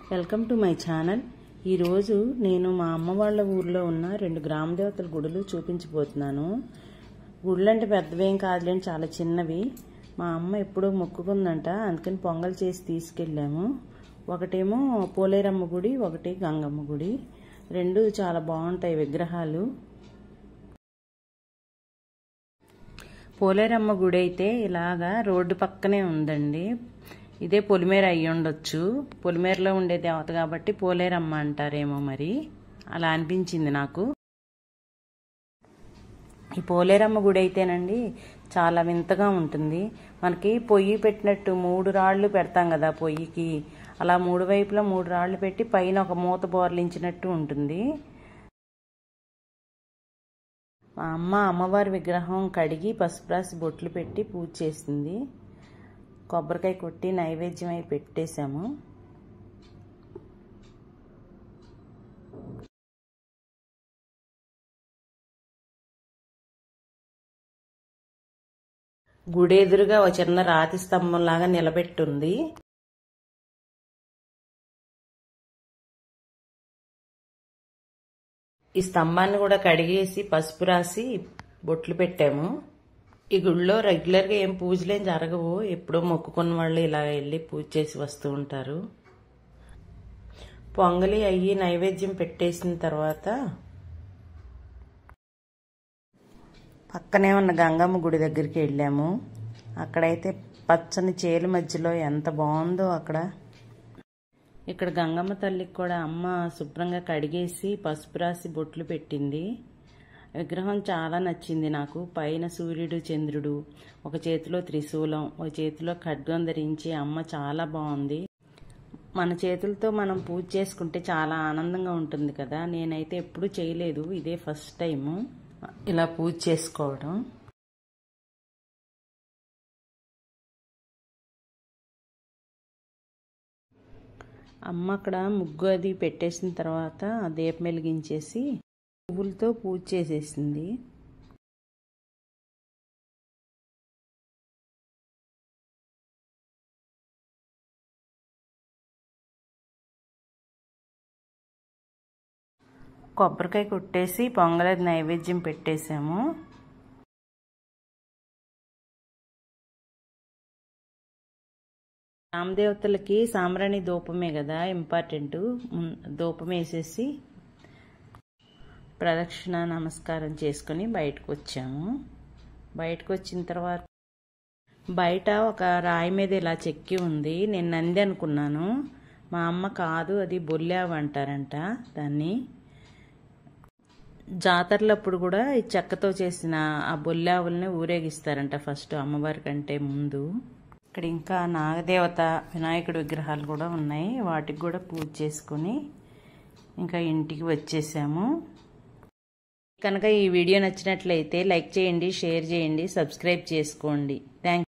welcome to my channel ఈరోజు నేను మా అమ్మ వాళ్ళ ఊర్లో ఉన్న రెండు గ్రామ దేవతల గుడులు చూపించబోతున్నాను గుడులు అంటే పెద్దవేం కాదులేండి చాలా చిన్నవి మా అమ్మ ఎప్పుడూ మొక్కుకుందంట అందుకని పొంగల్ చేసి తీసుకెళ్ళాము ఒకటేమో పోలేరమ్మ గుడి ఒకటి గంగమ్మ గుడి రెండు చాలా బాగుంటాయి విగ్రహాలు పోలేరమ్మ గుడి అయితే ఇలాగా రోడ్డు పక్కనే ఉందండి ఇదే పొలిమేర అయ్యి ఉండొచ్చు పొలిమేరలో ఉండే దేవత కాబట్టి పోలేరమ్మ అంటారేమో మరి అలా అనిపించింది నాకు ఈ పోలేరమ్మ గుడి అయితేనండి చాలా వింతగా ఉంటుంది మనకి పొయ్యి పెట్టినట్టు మూడు రాళ్ళు పెడతాం కదా పొయ్యికి అలా మూడు వైపులా మూడు రాళ్ళు పెట్టి పైన ఒక మూత బోర్లించినట్టు ఉంటుంది మా అమ్మ అమ్మవారి విగ్రహం కడిగి పసుపు రాసి బొట్లు పెట్టి పూజ చేసింది కొబ్బరికాయ కొట్టి నైవేద్యం అయి పెట్టేశాము గుడి ఎదురుగా ఒక చిన్న రాతి స్తంభం లాగా నిలబెట్టుంది ఈ స్తంభాన్ని కూడా కడిగేసి పసుపు రాసి బొట్లు పెట్టాము ఈ గుడిలో రెగ్యులర్గా ఏం పూజలేం జరగవు ఎప్పుడో మొక్కుకున్న వాళ్ళు ఇలా వెళ్ళి పూజ చేసి వస్తూ ఉంటారు పొంగలి అయ్యి నైవేద్యం పెట్టేసిన తర్వాత పక్కనే ఉన్న గంగమ్మ గుడి దగ్గరికి వెళ్ళాము అక్కడైతే పచ్చని చేలు మధ్యలో ఎంత బాగుందో అక్కడ ఇక్కడ గంగమ్మ తల్లికి కూడా అమ్మ శుభ్రంగా కడిగేసి పసుపు రాసి బొట్లు పెట్టింది విగ్రహం చాలా నచ్చింది నాకు పైన సూర్యుడు చంద్రుడు ఒక చేతిలో త్రిశూలం ఒక చేతిలో ఖడ్గం ధరించి అమ్మ చాలా బాగుంది మన చేతులతో మనం పూజ చేసుకుంటే చాలా ఆనందంగా ఉంటుంది కదా నేనైతే ఎప్పుడూ చేయలేదు ఇదే ఫస్ట్ టైము ఇలా పూజ చేసుకోవడం అమ్మ అక్కడ ముగ్గు అది పెట్టేసిన తర్వాత దీపం వెలిగించేసి పువ్వులతో పూజ చేసేసింది కొబ్బరికాయ కొట్టేసి పొంగలది నైవేద్యం పెట్టేశాము రామదేవతలకి సాంబ్రాణి ధూపమే కదా ఇంపార్టెంట్ ధూపం వేసేసి ప్రదక్షిణ నమస్కారం చేసుకొని బయటకు వచ్చాము బయటకు వచ్చిన తర్వాత బయట ఒక రాయి మీద ఇలా చెక్కి ఉంది నేను నంది అనుకున్నాను మా అమ్మ కాదు అది బొల్లావు అంటారంట దాన్ని జాతరలప్పుడు కూడా ఈ చెక్కతో చేసిన ఆ బొల్లావుల్ని ఊరేగిస్తారంట ఫస్ట్ అమ్మవారి కంటే ముందు ఇక్కడ ఇంకా నాగదేవత వినాయకుడి విగ్రహాలు కూడా ఉన్నాయి వాటికి కూడా పూజ చేసుకుని ఇంకా ఇంటికి వచ్చేసాము కనుక ఈ వీడియో నచ్చినట్లయితే లైక్ చేయండి షేర్ చేయండి సబ్స్క్రైబ్ చేసుకోండి థ్యాంక్